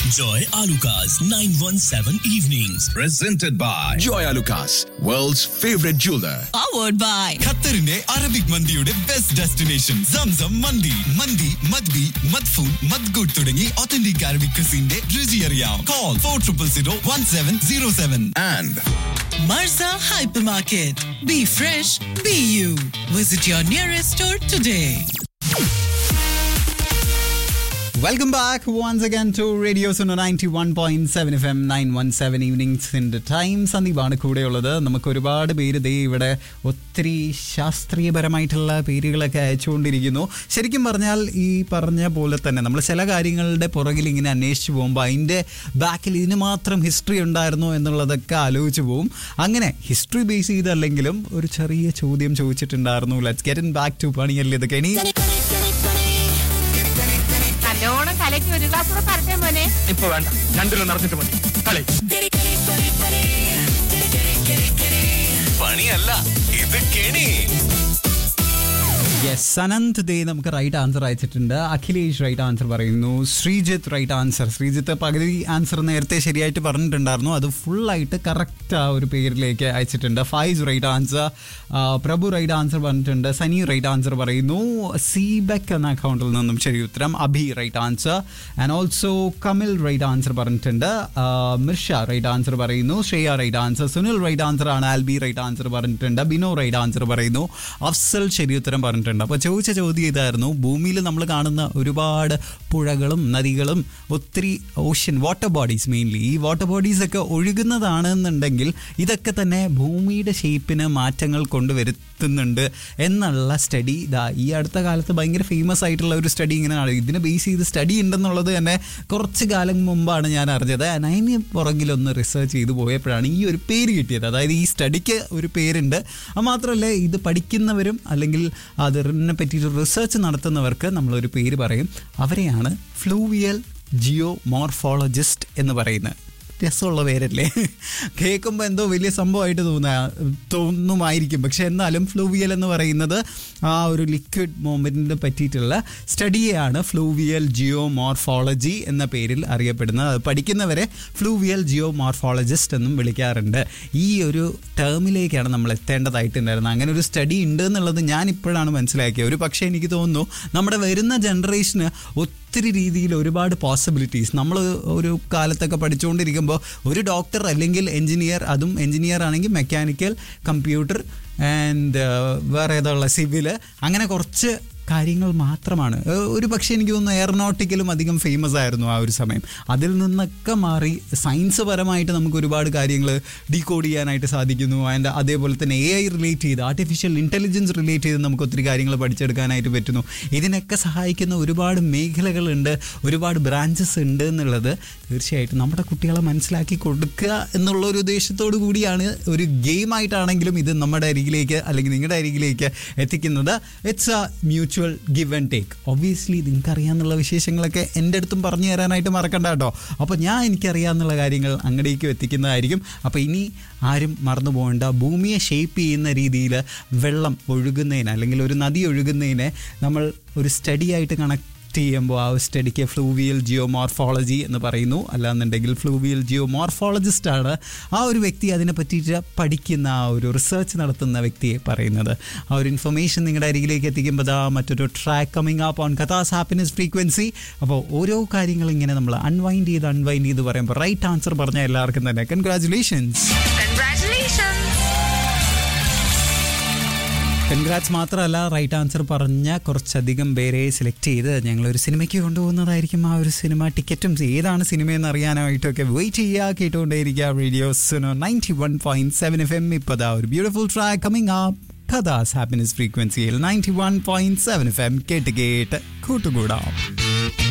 Joy Alukas, 917 Evenings. Presented by Joy Lucas, world's favorite jeweler. powered by ഖത്തറിന്റെ Arabic മന്തിയുടെ best destination Zamzam മന്തി മന്തി മദ്ബി മദ്ഫൂൻ മദ്ഗുഡ് തുടങ്ങി ഒത്തന്റിക് അറബിക് ക്രിസിന്റെ രുചി അറിയാം call four triple zero one seven zero seven And Marza Hypermarket. Be fresh, be you. Visit your nearest store today. Welcome back once again to radio Suno ninety one point seven F M nine one seven ഈവനിങ്സിൻ്റെ time സന്ദീപാണ് കൂടെയുള്ളത് നമുക്ക് ഒരുപാട് പേര് ദേ ഇവിടെ ഒത്തിരി ശാസ്ത്രീയപരമായിട്ടുള്ള പേരുകളൊക്കെ അയച്ചുകൊണ്ടിരിക്കുന്നു ശരിക്കും പറഞ്ഞാൽ ഈ പറഞ്ഞ പോലെ തന്നെ നമ്മൾ ചില കാര്യങ്ങളുടെ പുറകിൽ ഇങ്ങനെ അന്വേഷിച്ച് പോകുമ്പോൾ അതിൻ്റെ ബാക്കിൽ ഇതിന് മാത്രം ഹിസ്റ്ററി ഉണ്ടായിരുന്നോ എന്നുള്ളതൊക്കെ ആലോചിച്ച് പോകും അങ്ങനെ ഹിസ്റ്ററി ബേസ് ചെയ്തല്ലെങ്കിലും ഒരു ചെറിയ ചോദ്യം ചോദിച്ചിട്ടുണ്ടായിരുന്നു let's get in back to പണിയല്ലേ ഇതൊക്കെ ഇനി നല്ലോണം കലക്കി ഒരു ഗ്ലാസ് കൂടെ പറഞ്ഞേ മോനെ ഇപ്പൊ വേണ്ട രണ്ടിലും നടന്നിട്ട് മതി കളി പണിയല്ല ഇത് കെണി യെസ് അനന്ത് ദേ നമുക്ക് റൈറ്റ് ആൻസർ അയച്ചിട്ടുണ്ട് അഖിലേഷ് റൈറ്റ് ആൻസർ പറയുന്നു ശ്രീജിത്ത് റൈറ്റ് ആൻസർ ശ്രീജിത്ത് പകുതി ആൻസർ നേരത്തെ ശരിയായിട്ട് പറഞ്ഞിട്ടുണ്ടായിരുന്നു അത് ഫുള്ളായിട്ട് കറക്റ്റ് ആ ഒരു പേരിലേക്ക് അയച്ചിട്ടുണ്ട് Faiz right answer Prabhu right answer പറഞ്ഞിട്ടുണ്ട് സനി റൈറ്റ് ആൻസർ പറയുന്നു സീബെക് എന്ന അക്കൗണ്ടിൽ നിന്നും ശരി ഉത്തരം Abhi right answer and also Kamil right answer പറഞ്ഞിട്ടുണ്ട് ആ, മിർഷ റൈറ്റ് ആൻസർ പറയുന്നു Shreya right answer Sunil right answer ആണ് ആൽബി റൈറ്റ് ആൻസർ പറഞ്ഞിട്ടുണ്ട് ബിനോ റൈറ്റ് ആൻസർ പറയുന്നു അഫ്സൽ ശരി ഉത്തരം പറഞ്ഞിട്ടുണ്ട് അപ്പോൾ ചോദിച്ച ചോദ്യം ഇതായിരുന്നു ഭൂമിയിൽ നമ്മൾ കാണുന്ന ഒരുപാട് പുഴകളും നദികളും ഒത്തിരി ഓഷ്യൻ വാട്ടർ ബോഡീസ് മെയിൻലി ഈ വാട്ടർ ബോഡീസ് ഒക്കെ ഒഴുകുന്നതാണെന്നുണ്ടെങ്കിൽ ഇതൊക്കെ തന്നെ ഭൂമിയുടെ ഷേപ്പിന് മാറ്റങ്ങൾ കൊണ്ടുവരുത്തുന്നുണ്ട് എന്നുള്ള സ്റ്റഡി ഇതാ ഈ അടുത്ത കാലത്ത് ഭയങ്കര ഫേമസ് ആയിട്ടുള്ള ഒരു സ്റ്റഡി ഇങ്ങനെയാണ് ഇതിനെ ബേസ് ചെയ്ത് സ്റ്റഡി ഉണ്ടെന്നുള്ളത് തന്നെ കുറച്ച് കാലം മുമ്പാണ് ഞാൻ അറിഞ്ഞത് And അതിന് പുറകിലൊന്ന് റിസർച്ച് ചെയ്ത് പോയപ്പോഴാണ് ഈ ഒരു പേര് കിട്ടിയത് അതായത് ഈ സ്റ്റഡിക്ക് ഒരു പേരുണ്ട് അത് മാത്രമല്ല ഇത് പഠിക്കുന്നവരും അല്ലെങ്കിൽ അതിനെ പറ്റിയിട്ട് റിസർച്ച് നടത്തുന്നവർക്ക് നമ്മളൊരു പേര് പറയും അവരെയാണ് ഫ്ലൂവിയൽ ജിയോ മോർഫോളജിസ്റ്റ് എന്ന് പറയുന്നത് രസമുള്ള പേരല്ലേ കേൾക്കുമ്പോൾ എന്തോ വലിയ സംഭവമായിട്ട് തോന്നാ തോന്നുമായിരിക്കും പക്ഷെ എന്നാലും ഫ്ലൂവിയൽ എന്ന് പറയുന്നത് ആ ഒരു ലിക്വിഡ് മൂമെൻറ്റിനെ പറ്റിയിട്ടുള്ള സ്റ്റഡിയെയാണ് ഫ്ലൂവിയൽ ജിയോ മോർഫോളജി എന്ന പേരിൽ അറിയപ്പെടുന്നത് അത് പഠിക്കുന്നവരെ ഫ്ലൂവിയൽ ജിയോ മോർഫോളജിസ്റ്റ് എന്നും വിളിക്കാറുണ്ട് ഈ ഒരു ടേമിലേക്കാണ് നമ്മൾ എത്തേണ്ടതായിട്ടുണ്ടായിരുന്നത് അങ്ങനെ ഒരു സ്റ്റഡി ഉണ്ട് എന്നുള്ളത് ഞാൻ ഇപ്പോഴാണ് മനസ്സിലാക്കിയത് ഒരു പക്ഷേ എനിക്ക് തോന്നുന്നു നമ്മുടെ വരുന്ന ജനറേഷന് ഒത്തിരി രീതിയിൽ ഒരുപാട് പോസിബിലിറ്റീസ് നമ്മൾ ഒരു കാലത്തൊക്കെ പഠിച്ചുകൊണ്ടിരിക്കുമ്പോൾ ഒരു ഡോക്ടർ അല്ലെങ്കിൽ എഞ്ചിനീയർ അതും എഞ്ചിനീയർ ആണെങ്കിൽ മെക്കാനിക്കൽ കമ്പ്യൂട്ടർ ആൻഡ് വേറെ ഏതുള്ള സിവിൽ അങ്ങനെ കുറച്ച് കാര്യങ്ങൾ മാത്രമാണ് ഏഹ് ഒരു പക്ഷേ എനിക്ക് തോന്നുന്നു എയറോനോട്ടിക്കലും അധികം ഫേമസ് ആയിരുന്നു ആ ഒരു സമയം അതിൽ നിന്നൊക്കെ മാറി സയൻസ് പരമായിട്ട് നമുക്ക് ഒരുപാട് കാര്യങ്ങൾ ഡീകോഡ് ചെയ്യാനായിട്ട് സാധിക്കുന്നു ആൻഡ് അതേപോലെ തന്നെ എ ഐ റിലേറ്റ് ചെയ്ത് ആർട്ടിഫിഷ്യൽ ഇൻ്റലിജൻസ് റിലേറ്റ് ചെയ്ത് നമുക്ക് ഒത്തിരി കാര്യങ്ങൾ പഠിച്ചെടുക്കാനായിട്ട് പറ്റുന്നു ഇതിനൊക്കെ സഹായിക്കുന്ന ഒരുപാട് മേഖലകളുണ്ട് ഒരുപാട് ബ്രാഞ്ചസ് ഉണ്ട് എന്നുള്ളത് തീർച്ചയായിട്ടും നമ്മുടെ കുട്ടികളെ മനസ്സിലാക്കി കൊടുക്കുക എന്നുള്ള ഒരു ഉദ്ദേശത്തോടു കൂടിയാണ് ഒരു ഗെയിമായിട്ടാണെങ്കിലും ഇത് നമ്മുടെ അരികിലേക്ക് അല്ലെങ്കിൽ നിങ്ങളുടെ അരികിലേക്ക് എത്തിക്കുന്നത് it's a mutual give and take obviously നിങ്ങൾക്ക് അറിയാമെന്നുള്ള വിശേഷങ്ങളൊക്കെ എൻ്റെ അടുത്തും പറഞ്ഞു തരാനായിട്ട് മറക്കണ്ട കേട്ടോ അപ്പോൾ ഞാൻ എനിക്കറിയാമെന്നുള്ള കാര്യങ്ങൾ അങ്ങടേക്കും എത്തിക്കുന്നതായിരിക്കും അപ്പോൾ ഇനി ആരും മറന്നു പോകേണ്ട ഭൂമിയെ ഷേപ്പ് ചെയ്യുന്ന രീതിയിൽ വെള്ളം ഒഴുകുന്നതിന് അല്ലെങ്കിൽ ഒരു നദി ഒഴുകുന്നതിനെ നമ്മൾ ഒരു സ്റ്റഡി ആയിട്ട് കണക്ട് ചെയ്യുമ്പോൾ ആ ഒരു സ്റ്റഡിക്ക് ഫ്ലൂവിയൽ ജിയോ മോർഫോളജി എന്ന് പറയുന്നു അല്ലാന്നുണ്ടെങ്കിൽ ഫ്ലൂവിയൽ ജിയോ മോർഫോളജിസ്റ്റ് ആണ് ആ ഒരു വ്യക്തി അതിനെ പറ്റിയിട്ട് പഠിക്കുന്ന ആ ഒരു റിസർച്ച് നടത്തുന്ന വ്യക്തിയെ പറയുന്നത് ആ ഒരു ഇൻഫർമേഷൻ നിങ്ങളുടെ അരികിലേക്ക് എത്തിക്കുമ്പോൾ ദാ മറ്റൊരു track coming up on Katha's happiness frequency അപ്പോൾ ഓരോ കാര്യങ്ങൾ ഇങ്ങനെ നമ്മൾ അൺവൈൻഡ് ചെയ്ത് അൺവൈൻഡ് ചെയ്ത് പറയുമ്പോൾ റൈറ്റ് ആൻസർ പറഞ്ഞ എല്ലാവർക്കും തന്നെ കൺഗ്രാറ്റുലേഷൻസ് കൺഗ്രാറ്റുലേഷൻ കൺഗ്രാറ്റ്സ് മാത്രമല്ല റൈറ്റ് ആൻസർ പറഞ്ഞ കുറച്ചധികം പേരെ സെലക്ട് ചെയ്ത് ഞങ്ങളൊരു സിനിമയ്ക്ക് കൊണ്ടുപോകുന്നതായിരിക്കും ആ ഒരു സിനിമ ടിക്കറ്റും ഏതാണ് സിനിമയെന്ന് അറിയാനായിട്ടൊക്കെ വെയിറ്റ് ചെയ്യുക കേട്ടുകൊണ്ടേയിരിക്കുക radios ninety one point seven F M ഇപ്പോൾ ദാ ഒരു beautiful track coming uh Katha's happiness ഫ്രീക്വൻസിയിൽ ninety one point seven F M കേട്ട് കേട്ട് കൂട്ടുകൂടാം